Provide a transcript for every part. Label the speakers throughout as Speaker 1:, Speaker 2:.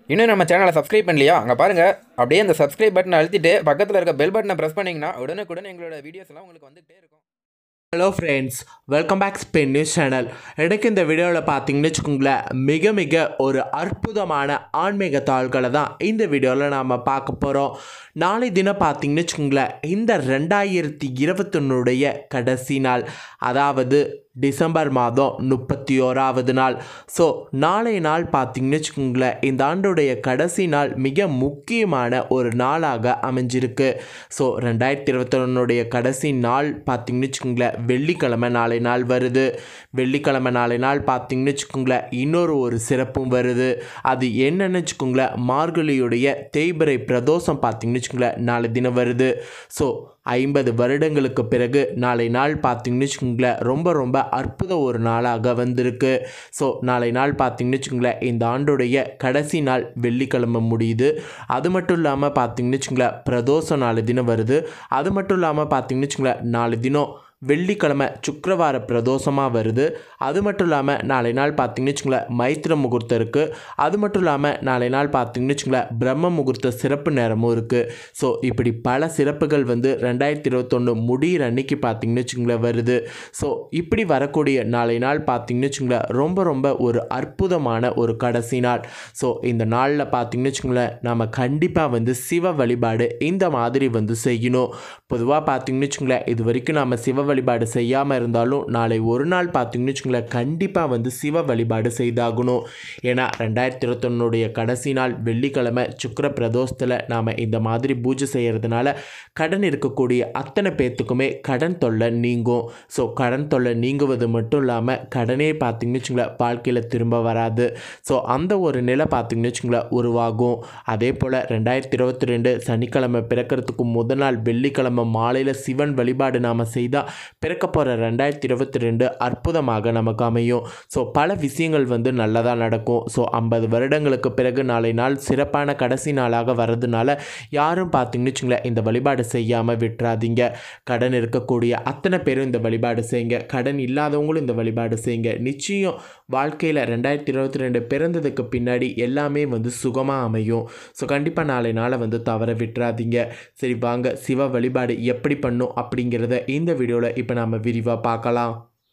Speaker 1: இன்னும் நம்ம சேனலை சப்ஸ்கிரைப் பண்ணலையா அங்கே பாருங்கள் அப்படியே அந்த சப்ஸ்கிரைப் பட்டனை அழுத்திட்டு பக்கத்தில் இருக்க பெல் பட்டனை ப்ரெஸ் பண்ணிங்கன்னா உடனுக்குடன் எங்களோட வீடியோஸ் எல்லாம் உங்களுக்கு வந்துகிட்டே இருக்கும்
Speaker 2: hello friends welcome back Spen news channel எனக்கு இந்த வீடியோவில் பார்த்தீங்கன்னு வச்சுக்கோங்களேன் மிக மிக ஒரு அற்புதமான ஆன்மீக தாள்களை தான் இந்த வீடியோவில் நாம் பார்க்க போகிறோம் நாளை தினம் பார்த்தீங்கன்னு வச்சுக்கோங்களேன் இந்த ரெண்டாயிரத்தி இருபத்தொன்னுடைய கடைசி நாள் அதாவது டிசம்பர் மாதம் முப்பத்தி ஓராவது நாள் ஸோ நாளைய நாள் பார்த்தீங்கன்னு வச்சுக்கோங்களேன் இந்த ஆண்டுடைய கடைசி நாள் மிக முக்கியமான ஒரு நாளாக அமைஞ்சிருக்கு ஸோ ரெண்டாயிரத்தி இருபத்தொன்னுடைய கடைசி நாள் பார்த்தீங்கன்னு வச்சுக்கோங்களேன் வெள்ளிக்கிழமை நாளை நாள் வருது வெள்ளிக்கிழமை நாளை நாள் பார்த்தீங்கன்னு வச்சுக்கோங்களேன் இன்னொரு ஒரு சிறப்பும் வருது அது என்னன்னு வச்சுக்கோங்களேன் மார்கழியுடைய தேய்பிறை பிரதோஷம் பார்த்தீங்கன்னு வச்சுக்கோங்களேன் நாளை தினம் வருது ஸோ ஐம்பது வருடங்களுக்கு பிறகு நாளை நாள் பார்த்தீங்கன்னு வச்சுக்கோங்களேன் ரொம்ப ரொம்ப அற்புத ஒரு நாளாக வந்திருக்கு ஸோ நாளை நாள் பார்த்தீங்கன்னு வச்சுக்கோங்களேன் இந்த ஆண்டுடைய கடைசி நாள் வெள்ளிக்கிழமை முடியுது அது மட்டும் இல்லாமல் பார்த்தீங்கன்னு வச்சுக்கோங்களேன் பிரதோஷம் நாலு தினம் வருது அது மட்டும் இல்லாமல் பார்த்தீங்கன்னு வச்சுக்கோங்களேன் நாலு தினம் வெள்ளிக்கிழமை சுக்கிரவார பிரதோஷமாக வருது அது மட்டும் இல்லாமல் நாளை நாள் பார்த்தீங்கன்னு வச்சுங்களேன் மைத்திர முகூர்த்தம் இருக்குது அது மட்டும் இல்லாமல் நாளை நாள் பார்த்தீங்கன்னு வச்சுங்களேன் பிரம்ம முகூர்த்த சிறப்பு நேரமும் இருக்குது ஸோ இப்படி பல சிறப்புகள் வந்து ரெண்டாயிரத்தி இருபத்தொன்று முடிகிற அன்னைக்கு பார்த்தீங்கன்னு வச்சுங்களேன் வருது ஸோ இப்படி வரக்கூடிய நாளை நாள் பார்த்தீங்கன்னு வச்சுங்களேன் ரொம்ப ரொம்ப ஒரு அற்புதமான ஒரு கடைசி நாள் ஸோ இந்த நாளில் பார்த்தீங்கன்னு வச்சுங்களேன் நம்ம கண்டிப்பாக வந்து சிவ வழிபாடு இந்த மாதிரி வந்து செய்யணும் பொதுவாக பார்த்தீங்கன்னு வச்சுங்களேன் இது வரைக்கும் நம்ம சிவ வழிபாடு செய்யாமல் இருந்தாலும் நாளை ஒரு நாள் பார்த்தீங்கன்னு வச்சுங்களேன் கண்டிப்பாக வந்து சிவ வழிபாடு செய்தாகணும் ஏன்னா ரெண்டாயிரத்தி இருபத்தொன்னுடைய கடைசி நாள் வெள்ளிக்கிழமை சுக்கர பிரதோஷத்தில் நாம் இந்த மாதிரி பூஜை செய்கிறதுனால கடன் இருக்கக்கூடிய அத்தனை பேர்த்துக்குமே கடன் தொல்லை நீங்கும் ஸோ கடன் தொல்லை நீங்குவது மட்டும் இல்லாமல் கடனே பார்த்தீங்கன்னு வச்சுங்களேன் வாழ்க்கையில் திரும்ப வராது ஸோ அந்த ஒரு நிலை பார்த்தீங்கன்னு வச்சுங்களேன் உருவாகும் அதே போல் ரெண்டாயிரத்தி இருபத்தி ரெண்டு சனிக்கிழமை பிறக்கிறதுக்கு முதல் நாள் வெள்ளிக்கிழமை மாலையில் சிவன் வழிபாடு நாம் செய்தால் பிறக்க போகிற ரெண்டாயிரத்தி இருபத்தி ரெண்டு அற்புதமாக நமக்கு அமையும் ஸோ பல விஷயங்கள் வந்து நல்லதாக நடக்கும் ஸோ ஐம்பது வருடங்களுக்கு பிறகு நாளை நாள் சிறப்பான கடைசி நாளாக வர்றதுனால யாரும் பார்த்தீங்கன்னு வச்சுங்களேன் இந்த வழிபாடு செய்யாமல் விட்டுறாதீங்க கடன் இருக்கக்கூடிய அத்தனை பேரும் இந்த வழிபாடு செய்யுங்க கடன் இல்லாதவங்களும் இந்த வழிபாடு செய்யுங்க நிச்சயம் வாழ்க்கையில் ரெண்டாயிரத்தி இருபத்தி ரெண்டு பிறந்ததுக்கு பின்னாடி எல்லாமே வந்து சுகமாக அமையும் ஸோ கண்டிப்பாக நாளை நாளை வந்து தவற விட்டுறாதீங்க சரி வாங்க சிவ வழிபாடு எப்படி பண்ணும் அப்படிங்கிறத இந்த வீடியோவில் இப்போ நாம் விரிவாக பார்க்கலாம்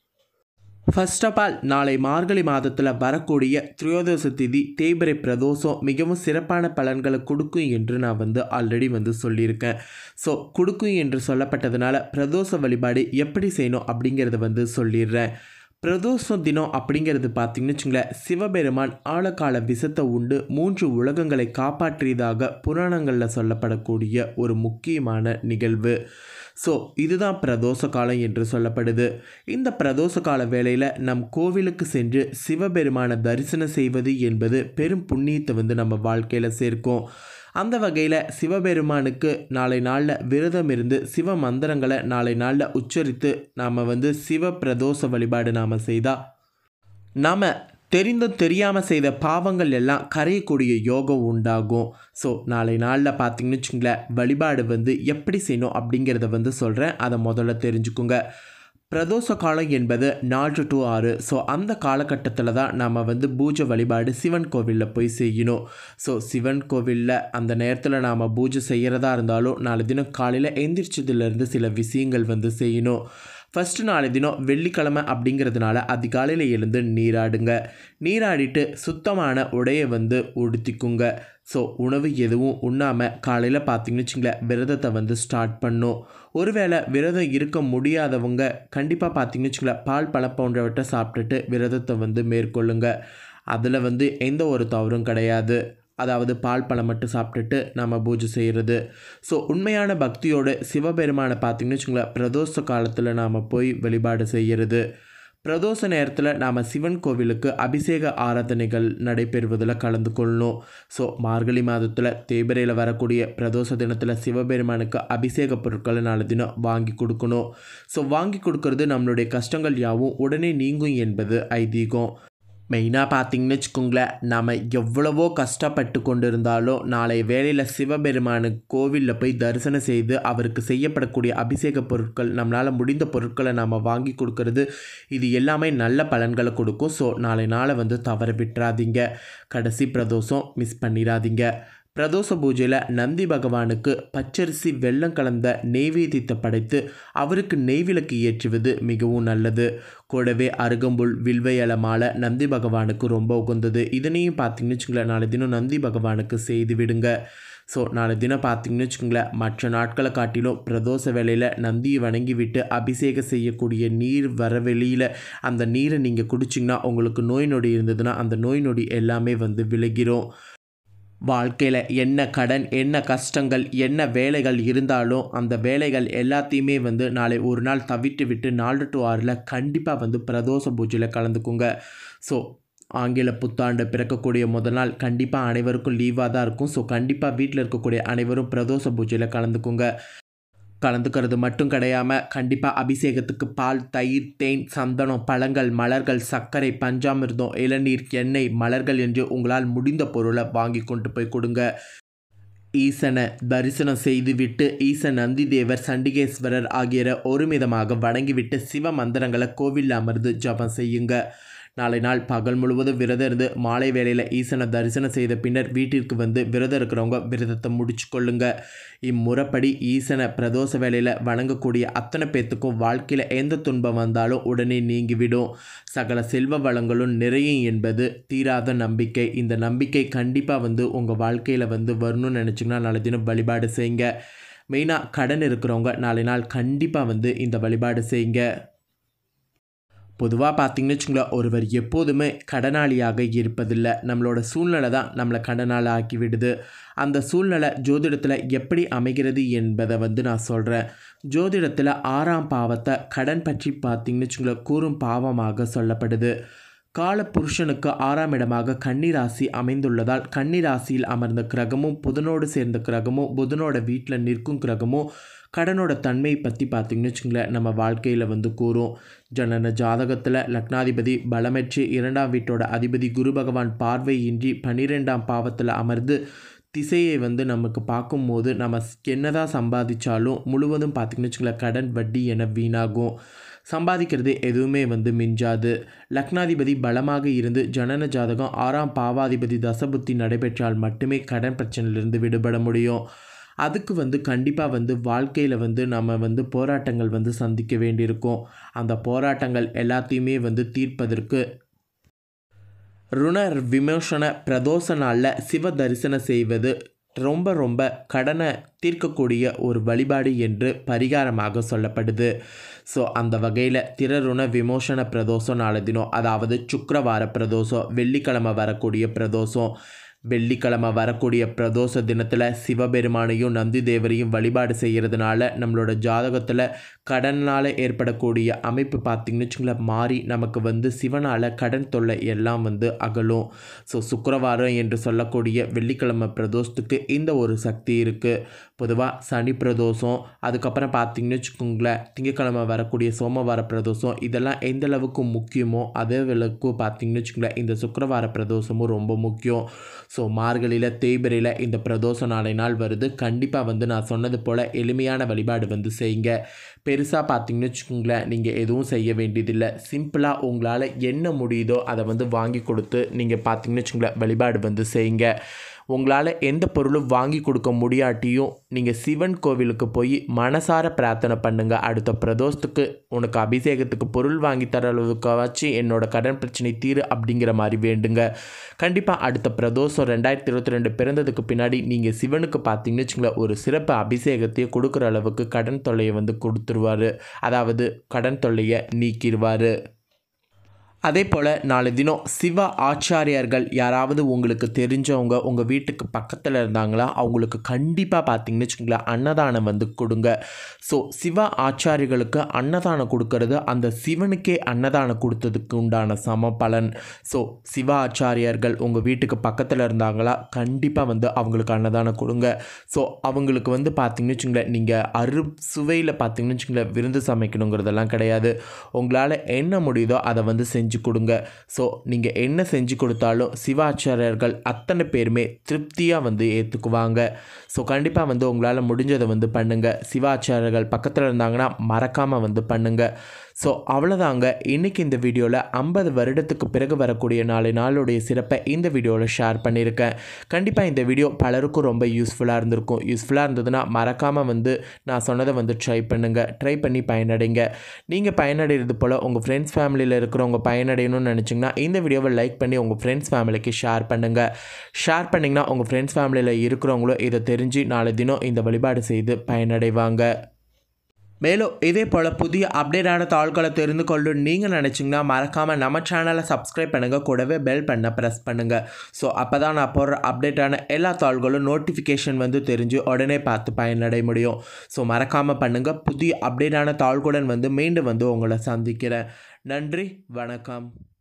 Speaker 2: ஃபர்ஸ்ட் ஆஃப் ஆல் நாளை மார்கழி மாதத்தில் வரக்கூடிய திரையோதச திதி தேய்பிரை பிரதோஷம் மிகவும் சிறப்பான பலன்களை கொடுக்கும் என்று நான் வந்து ஆல்ரெடி வந்து சொல்லியிருக்கேன் ஸோ கொடுக்கும் என்று சொல்லப்பட்டதுனால பிரதோஷ வழிபாடு எப்படி செய்யணும் அப்படிங்கிறத வந்து சொல்லிடுறேன் பிரதோஷம் தினம் அப்படிங்கிறது பார்த்தீங்கன்னு வச்சுங்களேன் சிவபெருமான் ஆழக்கால விஷத்தை உண்டு மூன்று உலகங்களை காப்பாற்றியதாக புராணங்களில் சொல்லப்படக்கூடிய ஒரு முக்கியமான நிகழ்வு ஸோ இதுதான் பிரதோஷ காலம் என்று சொல்லப்படுது இந்த பிரதோஷ கால வேளையில் நம் கோவிலுக்கு சென்று சிவபெருமானை தரிசனம் செய்வது என்பது பெரும் புண்ணியத்தை வந்து நம்ம வாழ்க்கையில் சேர்க்கும் அந்த வகையில் சிவபெருமானுக்கு நாளை நாளில் விரதம் இருந்து சிவ மந்திரங்களை நாளை நாளில் உச்சரித்து நாம் வந்து சிவ பிரதோஷ வழிபாடு நாம் செய்தால் நாம் தெரிந்தும் தெரியாமல் செய்த பாவங்கள் எல்லாம் கரையக்கூடிய யோகம் உண்டாகும் ஸோ நாளை நாளில் பார்த்தீங்கன்னு வச்சுங்களேன் வழிபாடு வந்து எப்படி செய்யணும் அப்படிங்கிறத வந்து சொல்கிறேன் அதை முதல்ல தெரிஞ்சுக்குங்க பிரதோஷ காலம் என்பது நாலு டு ஆறு ஸோ அந்த காலகட்டத்தில் தான் நம்ம வந்து பூஜை வழிபாடு சிவன் கோவிலில் போய் செய்யணும் ஸோ சிவன் கோவிலில் அந்த நேரத்தில் நாம் பூஜை செய்கிறதா இருந்தாலும் நாலு தினம் காலையில் எந்திரிச்சதுலேருந்து சில விஷயங்கள் வந்து செய்யணும் ஃபஸ்ட்டு நாளை தினம் வெள்ளிக்கிழமை அப்படிங்கிறதுனால அதிகாலையில் எழுந்து நீராடுங்க நீராடிட்டு சுத்தமான உடையை வந்து உடுத்திக்குங்க ஸோ உணவு எதுவும் உண்ணாமல் காலையில் பார்த்தீங்கன்னு வச்சுங்களேன் விரதத்தை வந்து ஸ்டார்ட் பண்ணும் ஒருவேளை விரதம் இருக்க முடியாதவங்க கண்டிப்பாக பார்த்தீங்கன்னு வச்சுங்களேன் பால் பழம் போன்றவற்றை சாப்பிட்டுட்டு விரதத்தை வந்து மேற்கொள்ளுங்க அதில் வந்து எந்த ஒரு தவறும் கிடையாது அதாவது பால் பழம் மட்டும் சாப்பிட்டுட்டு நம்ம பூஜை செய்கிறது ஸோ உண்மையான பக்தியோடு சிவபெருமானை பார்த்திங்கன்னு வச்சுங்களேன் பிரதோஷ காலத்தில் நாம் போய் வழிபாடு செய்கிறது பிரதோஷ நேரத்தில் நாம் சிவன் கோவிலுக்கு அபிஷேக ஆராதனைகள் நடைபெறுவதில் கலந்து கொள்ளணும் ஸோ மார்கழி மாதத்தில் தேய்பிரையில் வரக்கூடிய பிரதோஷ தினத்தில் சிவபெருமானுக்கு அபிஷேக பொருட்களை நாலு தினம் வாங்கி கொடுக்கணும் ஸோ வாங்கி கொடுக்கறது நம்மளுடைய கஷ்டங்கள் யாவும் உடனே நீங்கும் என்பது ஐதீகம் மெயினாக பார்த்தீங்கன்னு வச்சுக்கோங்களேன் நாம் எவ்வளவோ கஷ்டப்பட்டு கொண்டு இருந்தாலும் நாளை வேளையில் சிவபெருமானு கோவிலில் போய் தரிசனம் செய்து அவருக்கு செய்யப்படக்கூடிய அபிஷேக பொருட்கள் நம்மளால் முடிந்த பொருட்களை நாம் வாங்கி கொடுக்கறது இது எல்லாமே நல்ல பலன்களை கொடுக்கும் ஸோ நாளை நாளை வந்து தவற விட்டுறாதீங்க கடைசி பிரதோஷம் மிஸ் பண்ணிடாதீங்க பிரதோஷ பூஜையில் நந்தி பகவானுக்கு பச்சரிசி வெல்லம் கலந்த நெய்வேத்தியத்தை படைத்து அவருக்கு நெய்விளக்கு ஏற்றுவது மிகவும் நல்லது கூடவே அருகம்புல் வில்வை இலை மாலை நந்தி பகவானுக்கு ரொம்ப உகந்தது இதனையும் பார்த்தீங்கன்னு வச்சுங்களேன் நாளை தினம் நந்தி பகவானுக்கு செய்து விடுங்க ஸோ நாளை தினம் பார்த்தீங்கன்னு வச்சுக்கோங்களேன் மற்ற நாட்களை காட்டிலும் பிரதோஷ வேளையில் நந்தியை வணங்கி விட்டு அபிஷேகம் செய்யக்கூடிய நீர் வர வெளியில் அந்த நீரை நீங்கள் குடிச்சிங்கன்னா உங்களுக்கு நோய் நொடி இருந்ததுன்னா அந்த நோய் நொடி எல்லாமே வந்து விலகிரும் வாழ்க்கையில் என்ன கடன் என்ன கஷ்டங்கள் என்ன வேலைகள் இருந்தாலும் அந்த வேலைகள் எல்லாத்தையுமே வந்து நாளை ஒரு நாள் தவிட்டு விட்டு நாலு டு ஆறில் கண்டிப்பாக வந்து பிரதோஷ பூஜையில் கலந்துக்குங்க ஸோ ஆங்கில புத்தாண்டு பிறக்கக்கூடிய முதல் நாள் கண்டிப்பாக அனைவருக்கும் லீவாக தான் இருக்கும் ஸோ கண்டிப்பாக வீட்டில் இருக்கக்கூடிய அனைவரும் பிரதோஷ பூஜையில் கலந்துக்குங்க கலந்துக்கிறது மட்டும் கிடையாமல் கண்டிப்பாக அபிஷேகத்துக்கு பால் தயிர் தேன் சந்தனம் பழங்கள் மலர்கள் சர்க்கரை பஞ்சாமிர்தம் இளநீர் எண்ணெய் மலர்கள் என்று உங்களால் முடிந்த பொருளை வாங்கி கொண்டு போய் கொடுங்க ஈசனை தரிசனம் செய்துவிட்டு ஈசன் நந்திதேவர் சண்டிகேஸ்வரர் ஆகியோரை ஒருமிதமாக வணங்கிவிட்டு சிவ மந்திரங்களை கோவிலில் அமர்ந்து ஜபம் செய்யுங்க நாளை நாள் பகல் முழுவதும் விரதம் இருந்து மாலை வேளையில் ஈசனை தரிசனம் செய்த பின்னர் வீட்டிற்கு வந்து விரதம் இருக்கிறவங்க விரதத்தை முடிச்சு கொள்ளுங்க இம்முறைப்படி ஈசனை பிரதோஷ வேளையில் வணங்கக்கூடிய அத்தனை பேர்த்துக்கும் வாழ்க்கையில் எந்த துன்பம் வந்தாலும் உடனே நீங்கிவிடும் சகல செல்வ வளங்களும் நிறையும் என்பது தீராத நம்பிக்கை இந்த நம்பிக்கை கண்டிப்பாக வந்து உங்கள் வாழ்க்கையில் வந்து வரணும்னு நினச்சிங்கன்னா நாளை தினம் வழிபாடு செய்யுங்க மெயினாக கடன் இருக்கிறவங்க நாளை நாள் கண்டிப்பாக வந்து இந்த வழிபாடு செய்யுங்க பொதுவாக பார்த்தீங்கன்னு வச்சுங்களேன் ஒருவர் எப்போதுமே கடனாளியாக இருப்பதில்லை நம்மளோட சூழ்நிலை தான் நம்மளை கடனாளி ஆக்கி விடுது அந்த சூழ்நிலை ஜோதிடத்தில் எப்படி அமைகிறது என்பதை வந்து நான் சொல்கிறேன் ஜோதிடத்தில் ஆறாம் பாவத்தை கடன் பற்றி பார்த்தீங்கன்னு வச்சுங்களேன் கூறும் பாவமாக சொல்லப்படுது கால புருஷனுக்கு ஆறாம் இடமாக கன்னிராசி அமைந்துள்ளதால் கன்னிராசியில் அமர்ந்த கிரகமும் புதனோடு சேர்ந்த கிரகமும் புதனோட வீட்டில் நிற்கும் கிரகமும் கடனோட தன்மையை பற்றி பார்த்திங்கன்னு வச்சுங்களேன் நம்ம வாழ்க்கையில் வந்து கூறும் ஜனன ஜாதகத்தில் லக்னாதிபதி பலமற்று இரண்டாம் வீட்டோட அதிபதி குரு பகவான் பார்வையின்றி பன்னிரெண்டாம் பாவத்தில் அமர்ந்து திசையை வந்து நமக்கு பார்க்கும்போது நம்ம என்னதான் சம்பாதிச்சாலும் முழுவதும் பார்த்திங்கன்னு வச்சுங்களேன் கடன் வட்டி என வீணாகும் சம்பாதிக்கிறது எதுவுமே வந்து மிஞ்சாது லக்னாதிபதி பலமாக இருந்து ஜனன ஜாதகம் ஆறாம் பாவாதிபதி தசபுத்தி நடைபெற்றால் மட்டுமே கடன் பிரச்சனையிலிருந்து விடுபட முடியும் அதுக்கு வந்து கண்டிப்பாக வந்து வாழ்க்கையில் வந்து நம்ம வந்து போராட்டங்கள் வந்து சந்திக்க வேண்டியிருக்கும் அந்த போராட்டங்கள் எல்லாத்தையுமே வந்து தீர்ப்பதற்கு ருணர் விமோசன பிரதோஷ நாளில் சிவ தரிசனம் செய்வது ரொம்ப ரொம்ப கடனை தீர்க்கக்கூடிய ஒரு வழிபாடு என்று பரிகாரமாக சொல்லப்படுது ஸோ அந்த வகையில் திரருண விமோசன பிரதோஷம் நாளை தினம் அதாவது சுக்கரவார பிரதோஷம் வெள்ளிக்கிழமை வரக்கூடிய பிரதோஷம் வெள்ளிக்கிழமை வரக்கூடிய பிரதோஷ தினத்தில் சிவபெருமானையும் நந்தி தேவரையும் வழிபாடு செய்கிறதுனால நம்மளோட ஜாதகத்தில் கடனால் ஏற்படக்கூடிய அமைப்பு பார்த்திங்கன்னு வச்சுங்களேன் மாறி நமக்கு வந்து சிவனால் கடன் தொல்லை எல்லாம் வந்து அகலும் ஸோ சுக்கரவாரம் என்று சொல்லக்கூடிய வெள்ளிக்கிழமை பிரதோஷத்துக்கு இந்த ஒரு சக்தி இருக்குது பொதுவாக சனி பிரதோஷம் அதுக்கப்புறம் பார்த்திங்கன்னு வச்சுக்கோங்களேன் திங்கக்கிழமை வரக்கூடிய சோமவார பிரதோஷம் இதெல்லாம் எந்த அளவுக்கு முக்கியமோ அதே அளவுக்கு பார்த்திங்கன்னு வச்சுக்கோங்களேன் இந்த சுக்கரவார பிரதோஷமும் ரொம்ப முக்கியம் ஸோ மார்கழியில் தேய்பிரையில் இந்த பிரதோஷ நாளை நாள் வருது கண்டிப்பாக வந்து நான் சொன்னது போல் எளிமையான வழிபாடு வந்து செய்யுங்க பெருசாக பார்த்தீங்கன்னு வச்சுக்கோங்களேன் நீங்கள் எதுவும் செய்ய வேண்டியதில்லை சிம்பிளாக உங்களால் என்ன முடியுதோ அதை வந்து வாங்கி கொடுத்து நீங்கள் பார்த்தீங்கன்னு வச்சுக்கோங்களேன் வழிபாடு வந்து செய்யுங்க உங்களால் எந்த பொருளும் வாங்கி கொடுக்க முடியாட்டியும் நீங்கள் சிவன் கோவிலுக்கு போய் மனசார பிரார்த்தனை பண்ணுங்கள் அடுத்த பிரதோஷத்துக்கு உனக்கு அபிஷேகத்துக்கு பொருள் வாங்கி தர அளவுக்கு வச்சு என்னோட கடன் பிரச்சனை தீரு அப்படிங்கிற மாதிரி வேண்டுங்க கண்டிப்பாக அடுத்த பிரதோஷம் ரெண்டாயிரத்தி இருபத்தி ரெண்டு பிறந்ததுக்கு பின்னாடி நீங்கள் சிவனுக்கு பார்த்தீங்கன்னு வச்சுங்களேன் ஒரு சிறப்பு அபிஷேகத்தையே கொடுக்குற அளவுக்கு கடன் தொல்லையை வந்து கொடுத்துருவாரு அதாவது கடன் தொல்லையை நீக்கிடுவார் அதே போல் நாலு தினம் சிவ ஆச்சாரியார்கள் யாராவது உங்களுக்கு தெரிஞ்சவங்க உங்கள் வீட்டுக்கு பக்கத்தில் இருந்தாங்களா அவங்களுக்கு கண்டிப்பாக பார்த்தீங்கன்னு வச்சுக்கோங்களேன் அன்னதானம் வந்து கொடுங்க ஸோ சிவ ஆச்சாரிகளுக்கு அன்னதானம் கொடுக்கறது அந்த சிவனுக்கே அன்னதானம் கொடுத்ததுக்கு உண்டான சம பலன் ஸோ சிவ ஆச்சாரியார்கள் உங்கள் வீட்டுக்கு பக்கத்தில் இருந்தாங்களா கண்டிப்பாக வந்து அவங்களுக்கு அன்னதானம் கொடுங்க ஸோ அவங்களுக்கு வந்து பார்த்தீங்கன்னு வச்சுங்களேன் நீங்கள் அரு சுவையில் பார்த்தீங்கன்னு வச்சுங்களேன் விருந்து சமைக்கணுங்கிறதெல்லாம் கிடையாது உங்களால் என்ன முடியுதோ அதை வந்து செஞ்சு செஞ்சு கொடுங்க ஸோ நீங்கள் என்ன செஞ்சு கொடுத்தாலும் சிவாச்சாரியர்கள் அத்தனை பேருமே திருப்தியாக வந்து ஏற்றுக்குவாங்க ஸோ கண்டிப்பாக வந்து உங்களால் முடிஞ்சதை வந்து பண்ணுங்கள் சிவாச்சாரியர்கள் பக்கத்தில் இருந்தாங்கன்னா மறக்காமல் வந்து பண்ணுங்கள் ஸோ அவ்வளோதாங்க இன்றைக்கி இந்த வீடியோவில் ஐம்பது வருடத்துக்கு பிறகு வரக்கூடிய நாலு நாளுடைய சிறப்பை இந்த வீடியோவில் ஷேர் பண்ணியிருக்கேன் கண்டிப்பாக இந்த வீடியோ பலருக்கும் ரொம்ப யூஸ்ஃபுல்லாக இருந்திருக்கும் யூஸ்ஃபுல்லாக இருந்ததுன்னா மறக்காமல் வந்து நான் சொன்னதை வந்து ட்ரை பண்ணுங்கள் ட்ரை பண்ணி பயனடைங்க நீங்கள் பயனடைகிறது போல் உங்கள் ஃப்ரெண்ட்ஸ் ஃபேமிலியில் இருக்கிறவங்க பயனடையணும்னு நினச்சிங்கன்னா இந்த வீடியோவை லைக் பண்ணி உங்கள் ஃப்ரெண்ட்ஸ் ஃபேமிலிக்கு ஷேர் பண்ணுங்கள் ஷேர் பண்ணிங்கன்னா உங்கள் ஃப்ரெண்ட்ஸ் ஃபேமிலியில் இருக்கிறவங்களும் இதை தெரிஞ்சு நாளை தினம் இந்த வழிபாடு செய்து பயனடைவாங்க மேலும் இதே போல் புதிய அப்டேட்டான தாள்களை தெரிந்து கொள்ளும் நீங்கள் நினச்சிங்கன்னா மறக்காமல் நம்ம சேனலை சப்ஸ்கிரைப் பண்ணுங்கள் கூடவே பெல் பண்ண ப்ரெஸ் பண்ணுங்கள் ஸோ அப்போ தான் நான் போடுற அப்டேட்டான எல்லா தாள்களும் நோட்டிஃபிகேஷன் வந்து தெரிஞ்சு உடனே பார்த்து பயனடைய முடியும் ஸோ மறக்காமல் பண்ணுங்கள் புதிய அப்டேட்டான தாள்களுடன் வந்து மீண்டும் வந்து உங்களை சந்திக்கிறேன் நன்றி வணக்கம்